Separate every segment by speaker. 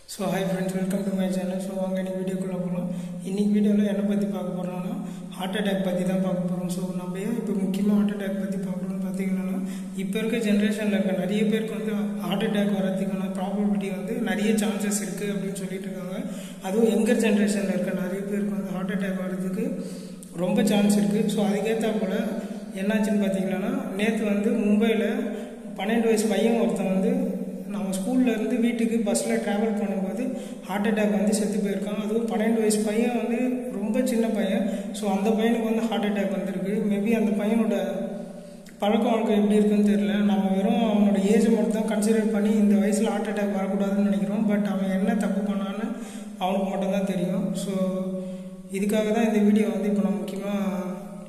Speaker 1: so hi friends welcome to my channel so வாங்க இன்னைக்கு வீடியோக்குள்ளே போகலாம் இன்னைக்கு வீடியோவில் என்னை பற்றி பார்க்க போகிறோம்னா ஹார்ட் அட்டாக் பற்றி தான் பார்க்க போகிறோம் ஸோ நம்ம ஏன் இப்போ முக்கியமாக ஹார்ட் அட்டாக் பற்றி பார்க்குறோம்னு பார்த்தீங்கன்னா இப்போ இருக்க ஜென்ரேஷனில் இருக்க நிறைய பேருக்கு வந்து ஹார்ட் அட்டாக் வரதுக்கான ப்ராபபிலிட்டி வந்து நிறைய சான்சஸ் இருக்குது அப்படின்னு சொல்லிட்டு இருக்காங்க அதுவும் யங்கர் ஜென்ரேஷனில் இருக்க நிறைய பேருக்கு வந்து ஹார்ட் அட்டாக் வர்றதுக்கு ரொம்ப சான்ஸ் இருக்குது ஸோ அதுக்கேற்ற போல் என்னாச்சுன்னு பார்த்தீங்கன்னா நேற்று வந்து மும்பையில் பன்னெண்டு வயசு பையன் ஒருத்தன் வந்து நம்ம ஸ்கூல்ல இருந்து வீட்டுக்கு பஸ்ஸில் ட்ராவல் பண்ணும்போது ஹார்ட் அட்டாக் வந்து செத்து போயிருக்கான் அதுவும் பன்னெண்டு வயசு பையன் வந்து ரொம்ப சின்ன பையன் ஸோ அந்த பையனுக்கு வந்து ஹார்ட் அட்டாக் வந்திருக்கு மேபி அந்த பையனோட பழக்க வழக்கம் எப்படி இருக்குன்னு தெரியல நம்ம வெறும் அவனோட ஏஜை மட்டும் தான் கன்சிடர் பண்ணி இந்த வயசில் ஹார்ட் அட்டாக் வரக்கூடாதுன்னு நினைக்கிறோம் பட் அவன் என்ன தப்பு பண்ணான்னு அவனுக்கு மட்டும்தான் தெரியும் ஸோ இதுக்காக தான் இந்த வீடியோ வந்து இப்போ நான் முக்கியமாக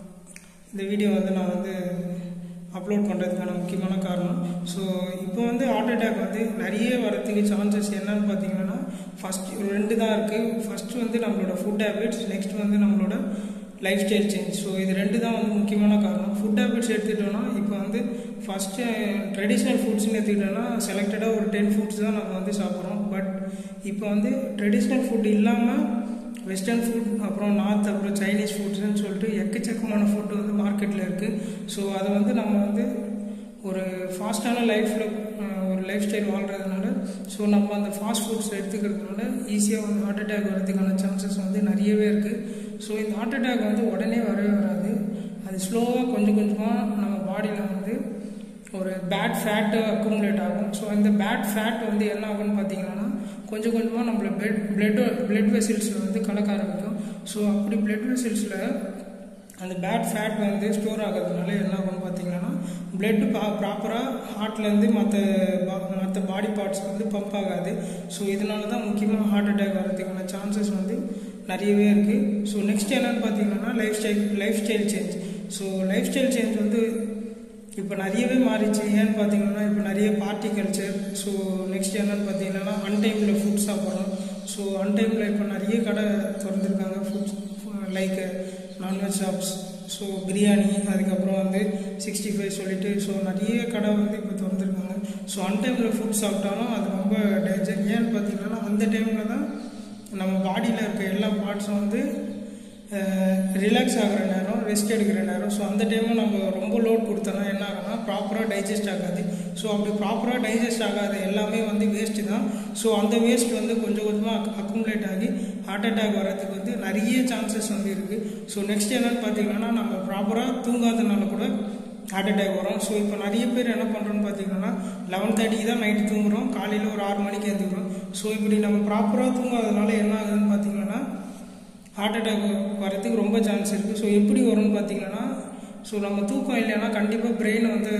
Speaker 1: இந்த வீடியோ வந்து நான் வந்து அப்லோட் பண்ணுறதுக்கான முக்கியமான காரணம் ஸோ இப்போ வந்து ஹார்ட் அட்டாக் வந்து நிறைய வரதுக்கு சான்சஸ் என்னன்னு பார்த்தீங்கன்னா ஃபஸ்ட் ரெண்டு தான் இருக்குது ஃபஸ்ட்டு வந்து நம்மளோட ஃபுட் ஹேபிட்ஸ் நெக்ஸ்ட் வந்து நம்மளோட லைஃப் ஸ்டைல் சேஞ்ச் ஸோ இது ரெண்டு தான் வந்து முக்கியமான காரணம் ஃபுட் ஹேபிட்ஸ் எடுத்துக்கிட்டோம்னா இப்போ வந்து ஃபஸ்ட்டு ட்ரெடிஷ்னல் ஃபுட்ஸ்னு எடுத்துக்கிட்டோம்னா செலக்டடாக ஒரு டென் ஃபுட்ஸ் தான் நம்ம வந்து சாப்பிட்றோம் பட் இப்போ வந்து ட்ரெடிஷ்னல் ஃபுட் இல்லாமல் வெஸ்டர்ன் ஃபுட் அப்புறம் நார்த் அப்புறம் சைனீஸ் ஃபுட்ஸ்னு சொல்லிட்டு எக்கச்சக்கமான ஃபுட் வந்து மார்க்கெட்டில் இருக்குது ஸோ அதை வந்து நம்ம வந்து ஒரு ஃபாஸ்டான லைஃப்பில் ஒரு லைஃப் ஸ்டைல் வாழ்கிறதுனால ஸோ நம்ம அந்த ஃபாஸ்ட் ஃபுட்ஸ் எடுத்துக்கிறதுனால ஈஸியாக வந்து ஹார்ட் அட்டாக் வரதுக்கான சான்சஸ் வந்து நிறையவே இருக்குது ஸோ இந்த ஹார்ட் அட்டாக் வந்து உடனே வரவே வராது அது ஸ்லோவாக கொஞ்சம் கொஞ்சமாக நம்ம பாடியில் வந்து ஒரு பேட் ஃபேட்டு அக்குமுலேட் ஆகும் ஸோ இந்த பேட் ஃபேட் வந்து என்ன ஆகும்னு பார்த்தீங்கன்னா கொஞ்சம் கொஞ்சமாக நம்மள பிளட் பிளட் பிளட் வெசில்ஸில் வந்து கலக்க ஆரம்பிக்கும் ஸோ அப்படி பிளட் வெசில்ஸில் அந்த பேட் ஃபேட் வந்து ஸ்டோர் ஆகிறதுனால என்ன ஆகும்னு பார்த்தீங்கன்னா பிளட் பா ப்ராப்பராக ஹார்ட்லேருந்து மற்ற மற்ற பாடி பார்ட்ஸ் வந்து பம்ப் ஆகாது ஸோ இதனால தான் முக்கியமாக ஹார்ட் அட்டாக் வரதுக்கான சான்சஸ் வந்து நிறையவே இருக்குது ஸோ நெக்ஸ்ட் என்னன்னு பார்த்தீங்கன்னா lifestyle lifestyle change so lifestyle change வந்து இப்போ நிறையவே மாறிச்சு ஏன்னு பார்த்தீங்கன்னா இப்போ நிறைய பார்ட்டி கல்ச்சர் ஸோ நெக்ஸ்ட் என்னன்னு பார்த்தீங்கன்னா அன்டைமில் ஃபுட் சாப்பிட்றோம் ஸோ அன்டைமில் இப்போ நிறைய கடை திறந்துருக்காங்க foods like nonveg shops so biryani அதுக்கப்புறம் வந்து சிக்ஸ்டி ஃபைவ் சொல்லிட்டு ஸோ நிறைய கடை வந்து இப்போ திறந்துருக்காங்க ஸோ அன்டைமில் ஃபுட் சாப்பிட்டாலும் அது ரொம்ப டேஞ்சர் ஏன்னு பார்த்தீங்கன்னா அந்த டைமில் தான் நம்ம பாடியில் இருக்க எல்லா பார்ட்ஸும் வந்து ரிலாக்ஸ் ஆகிற நேரம் ரெஸ்ட் எடுக்கிற நேரம் ஸோ அந்த டைமும் நம்ம ரொம்ப லோட் கொடுத்தோன்னா என்ன ஆகும்னா ப்ராப்பராக டைஜஸ்ட் ஆகாது ஸோ அப்படி ப்ராப்பராக டைஜஸ்ட் ஆகாத எல்லாமே வந்து வேஸ்ட்டு தான் ஸோ அந்த வேஸ்ட் வந்து கொஞ்சம் கொஞ்சமாக அக்குமுலேட் ஆகி ஹார்ட் அட்டாக் வர்றதுக்கு வந்து நிறைய சான்சஸ் வந்து இருக்குது ஸோ நெக்ஸ்ட் என்னன்னு பார்த்தீங்கன்னா நம்ம ப்ராப்பராக தூங்காதனால கூட ஹார்ட் அட்டாக் வரும் ஸோ இப்போ நிறைய பேர் என்ன பண்ணுறோன்னு பார்த்தீங்கன்னா லெவன் தேர்ட்டிக்கு தான் நைட்டு தூங்குறோம் காலையில் ஒரு ஆறு மணிக்கு எழுந்துக்கிறோம் ஸோ இப்படி நம்ம ப்ராப்பராக தூங்காதனால என்ன ஆகுதுன்னு பார்த்தீங்கன்னா ஹார்ட் அட்டாக் வரதுக்கு ரொம்ப சான்ஸ் இருக்குது ஸோ எப்படி வரும்னு பார்த்தீங்கன்னா ஸோ நம்ம தூக்கம் இல்லைன்னா கண்டிப்பாக பிரெயினை வந்து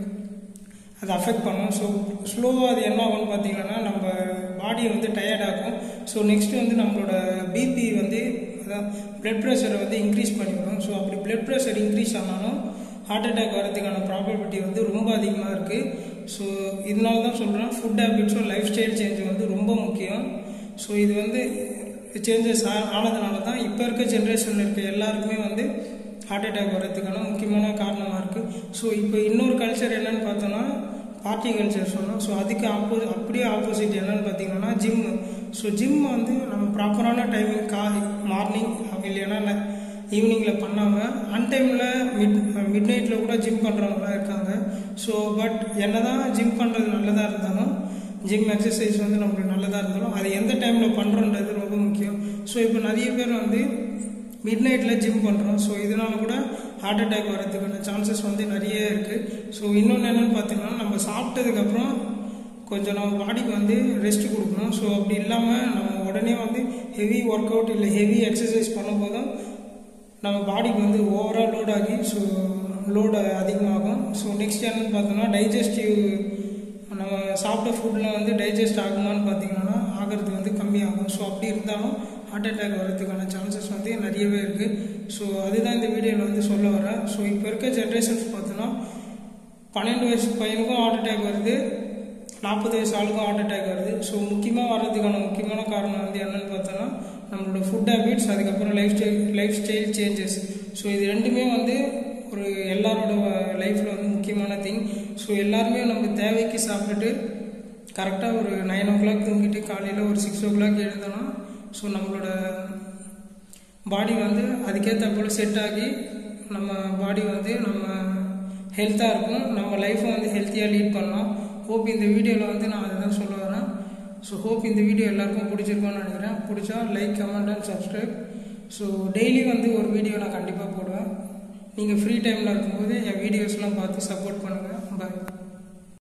Speaker 1: அது அஃபெக்ட் பண்ணும் ஸோ ஸ்லோவாக அது என்ன ஆகும்னு பார்த்தீங்கன்னா நம்ம பாடியை வந்து டயர்ட் ஆகும் ஸோ நெக்ஸ்ட் வந்து நம்மளோட பிபி வந்து அதான் பிளட் ப்ரெஷரை வந்து இன்க்ரீஸ் பண்ணிவிடும் ஸோ அப்படி பிளட் ப்ரெஷர் இன்க்ரீஸ் ஆனாலும் ஹார்ட் அட்டாக் வரதுக்கான ப்ராபபிலிட்டி வந்து ரொம்ப அதிகமாக இருக்குது ஸோ இதனால தான் சொல்கிறேன் ஃபுட் ஹேபிட்ஸும் லைஃப் ஸ்டைல் சேஞ்ச் வந்து ரொம்ப முக்கியம் ஸோ இது வந்து சேஞ்சஸ் ஆனதுனால தான் இப்போ இருக்க ஜென்ரேஷனில் இருக்க எல்லாருக்குமே வந்து ஹார்ட் அட்டாக் வர்றதுக்கான முக்கியமான காரணமாக இருக்குது ஸோ இப்போ இன்னொரு கல்ச்சர் என்னன்னு பார்த்தோன்னா பார்ட்டி கல்ச்சர் சொன்னோம் ஸோ அதுக்கு ஆப்போ அப்படியே ஆப்போசிட் என்னன்னு பார்த்தீங்கன்னா ஜிம் ஸோ ஜிம் வந்து நம்ம ப்ராப்பரான டைமிங் கா மார்னிங் இல்லைன்னா ஈவினிங்கில் பண்ணாமல் அன்டைமில் மிட் மிட் நைட்டில் கூட ஜிம் பண்ணுறவங்களாம் இருக்காங்க ஸோ பட் என்ன தான் ஜிம் பண்ணுறது நல்லதாக இருந்தாலும் ஜிம் எக்ஸசைஸ் வந்து நம்மளுக்கு நல்லதாக இருந்தாலும் அது எந்த டைமில் பண்ணுறோன்றது ரொம்ப முக்கியம் ஸோ இப்போ நிறைய பேர் வந்து மிட் நைட்டில் ஜிம் பண்ணுறோம் ஸோ இதனால கூட ஹார்ட் அட்டாக் வரதுக்கான சான்சஸ் வந்து நிறைய இருக்குது ஸோ இன்னொன்று என்னென்னு பார்த்தீங்கன்னா நம்ம சாப்பிட்டதுக்கப்புறம் கொஞ்சம் நம்ம பாடிக்கு வந்து ரெஸ்ட் கொடுக்கணும் ஸோ அப்படி இல்லாமல் நம்ம உடனே வந்து ஹெவி ஒர்க் அவுட் இல்லை ஹெவி எக்ஸசைஸ் பண்ணும்போதும் நம்ம பாடிக்கு வந்து ஓவரால் லோட் ஆகி ஸோ லோடு அதிகமாகும் ஸோ நெக்ஸ்ட் என்னன்னு பார்த்தோம்னா டைஜஸ்டிவ் நம்ம சாப்பிட்ட ஃபுட்லாம் வந்து டைஜஸ்ட் ஆகுமான்னு பார்த்தீங்கன்னா ஆகிறது வந்து கம்மியாகும் ஸோ அப்படி இருந்தாலும் ஹார்ட் அட்டாக் வரதுக்கான சான்சஸ் வந்து நிறையவே இருக்குது ஸோ அதுதான் இந்த வீடியோவில் வந்து சொல்ல வரேன் ஸோ இப்போ இருக்க ஜென்ரேஷன்ஸ் பார்த்தோன்னா பன்னெண்டு வயசு பையனுக்கும் ஹார்ட் அட்டாக் வருது நாற்பது வயசு ஆளுக்கும் ஹார்ட் அட்டாக் வருது ஸோ முக்கியமாக வர்றதுக்கான முக்கியமான காரணம் வந்து என்னன்னு பார்த்தோன்னா நம்மளோட ஃபுட் ஹேபிட்ஸ் அதுக்கப்புறம் lifestyle lifestyle changes so இது ரெண்டுமே வந்து ஒரு எல்லாரோட லைஃப்பில் வந்து முக்கியமான திங் ஸோ எல்லாருமே நம்ம தேவைக்கு சாப்பிட்டுட்டு கரெக்டாக ஒரு நைன் ஓ கிளாக் தூங்கிட்டு காலையில் ஒரு சிக்ஸ் ஓ கிளாக் எழுந்தோன்னா ஸோ நம்மளோட பாடி வந்து அதுக்கேற்ற போல் செட் ஆகி நம்ம பாடி வந்து நம்ம ஹெல்த்தாக இருக்கும் நம்ம லைஃப்பை வந்து ஹெல்த்தியாக லீட் பண்ணலாம் ஹோப் இந்த வீடியோவில் வந்து நான் அதை தான் சொல்ல வரேன் ஸோ ஹோப் இந்த வீடியோ எல்லாருக்கும் பிடிச்சிருக்கும்னு நினைக்கிறேன் பிடிச்சா like comment and subscribe so daily வந்து ஒரு வீடியோ நான் கண்டிப்பாக போடுவேன் நீங்கள் ஃப்ரீ டைமில் இருக்கும்போது என் வீடியோஸ்லாம் பார்த்து சப்போர்ட் பண்ணுங்கள் பாய்